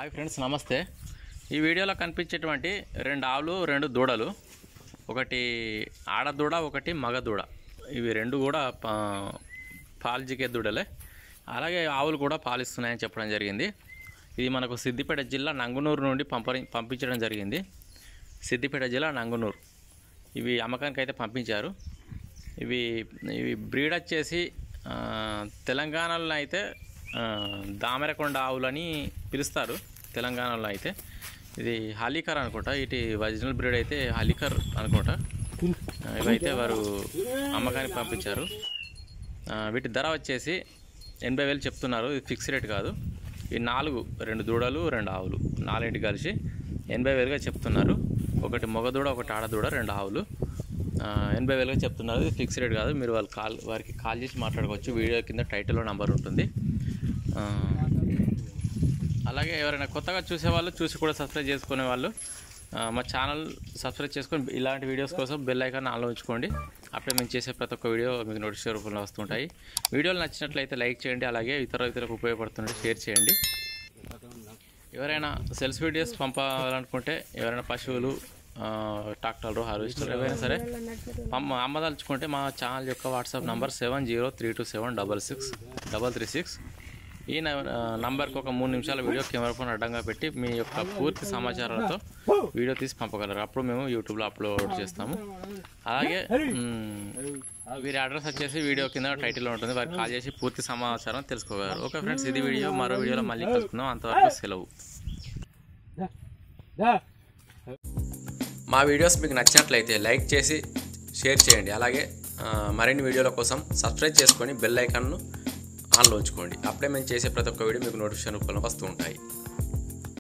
hi friends నమస్తే ఈ వీడియోలో కనిపించేటువంటి రెండు ఆవులు రెండు దూడలు ఒకటి ఆడ దూడ ఒకటి మగ దూడ ఇవి రెండు కూడా పా- పాలు జిగే దూడలే అలాగే ఆవులు కూడా పాలిస్తున్నాయని చెప్పడం జరిగింది ఇది మనకు సిద్దిపేట జిల్లా నంగునూరు నుండి పంప పంపించడం జరిగింది సిద్దిపేట జిల్లా నంగునూరు ఇవి అమ్మకానికి అయితే పంపించారు ఇవి ఇవి బ్రీడ్ వచ్చేసి ఆ, తెలంగాణలో అయితే ఆ, దామెరకొండ ఆవులని పిలుస్తారు తెలంగాణలో అయితే ఇది హలీకర్ అనుకుంటా ఇటు ఒరిజినల్ బ్రీడ్ అయితే హలీకర్ అనుకుంటా ఆ, ఇవైతే వారు అమ్మకానికి పంపించారు ఆ, వీటి ధర వచ్చేసి ఎనభై వేలు చెప్తున్నారు ఇది ఫిక్స్ రేట్ కాదు ఈ నాలుగు రెండు దూడలు రెండు ఆవులు నాలుగింటి కలిసి ఎనభై వేలుగా చెప్తున్నారు ఒకటి మగ దూడ ఒకటి ఆడ దూడ రెండు ఆవులు ఆ, ఎనభై వేలుగా చెప్తున్నారు ఇది ఫిక్స్ రేట్ కాదు మీరు వాళ్ళు కాల్ వారికి కాల్ చేసి మాట్లాడుకోవచ్చు వీడియో కింద టైటిల్లో నంబర్ ఉంటుంది ఆ, అలాగే ఎవరైనా కొత్తగా చూసేవాళ్ళు చూసి కూడా సబ్స్క్రైబ్ చేసుకునే వాళ్ళు ఆ, మా ఛానల్ సబ్స్క్రైబ్ చేసుకొని ఇలాంటి వీడియోస్ కోసం బెల్ ఐకాన్ ఆన్లో ఉంచుకోండి అప్పుడే మేము చేసే ప్రతి ఒక్క వీడియో మీకు నోటిఫికేషన్ రూపంలో వస్తుంటాయి వీడియోలు నచ్చినట్లయితే లైక్ చేయండి అలాగే ఇతర ఇతరులకు ఉపయోగపడుతుంటే షేర్ చేయండి ఎవరైనా సెల్స్ వీడియోస్ పంపాలనుకుంటే ఎవరైనా పశువులు ఆ, ట్రాక్టర్లు హార్వెస్టర్ ఏవైనా సరే పంప అమ్మదలుచుకుంటే మా ఛానల్ యొక్క WhatsApp number seven zero three two seven double six double three six ఈ న- ఆ, నంబర్కి ఒక మూడు నిమిషాల వీడియో కెమెరా ఫోన్ అడ్డంగా పెట్టి మీ యొక్క పూర్తి సమాచారాలతో వీడియో తీసి పంపగలరు అప్పుడు మేము యూట్యూబ్లో అప్లోడ్ చేస్తాము అలాగే మ్, వీరి అడ్రస్ వచ్చేసి వీడియో కింద టైటిల్లో ఉంటుంది వారికి కాల్ చేసి పూర్తి సమాచారం తెలుసుకోగలరు ఓకే ఫ్రెండ్స్ ఇది వీడియో మరో వీడియోలో మళ్ళీ కలుసుకుందాం అంతవరకు సెలవు మా వీడియోస్ మీకు నచ్చినట్లయితే లైక్ చేసి షేర్ చేయండి అలాగే ఆ, మరిన్ని వీడియోల కోసం సబ్స్క్రైబ్ చేసుకొని బెల్ ఐకాన్ను ఆన్లో ఉంచుకోండి అప్పుడే మేము చేసే ప్రతి ఒక్క వీడియో మీకు నోటిఫికేషన్ రూపంలో వస్తూ ఉంటాయి